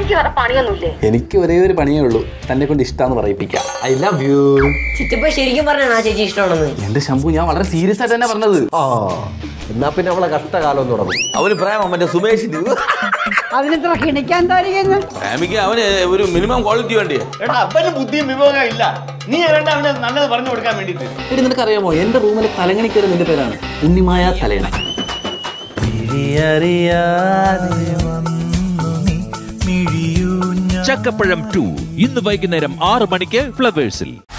തനിക്ക് വേറെ പണിയൊന്നുമില്ലേ എനിക്ക് ഒരേ ഒരു പണിയേ ഉള്ളൂ തന്നെ കൊണ്ട് ഇഷ്ടമാന്ന് പറയിപ്പിക്കാം ഐ ലവ് യു ചിറ്റപ്പ ശരിക്കും പറഞ്ഞാണ് ആ ചേച്ചി ഇഷ്ടമാണെന്ന് എന്റെ ശംഭു ഞാൻ വളരെ സീരിയസ് ആയിട്ട് തന്നെ പറഞ്ഞത് ആ എന്നാ പിന്നെ അവളെ കഷ്ടകാലം തുടങ്ങും അവന് പ്രേമം മറ്റേ സുമേഷിന് അതിനിത്ര കിണിക്കാൻ താരിക്കുന്നു പ്രേമിക്ക് അവന് ഒരു മിനിമം ക്വാളിറ്റി വേണ്ടിയേ എടാ അവന് ബുദ്ധിയും വിവേകം ഇല്ല നീ വേണ്ട അവന് നല്ലത് പറഞ്ഞു കൊടുക്കാൻ വേണ്ടിട്ട് എടി നിനക്കറിയാമോ എന്റെ റൂമിലെ തലങ്ങണി കയറി നിന്റെ പേരാണ് ഉണ്ണിമായ തലേണ ചക്കപ്പഴം ടു ഇന്ന് വൈകുന്നേരം ആറ് മണിക്ക് ഫ്ലവേഴ്സിൽ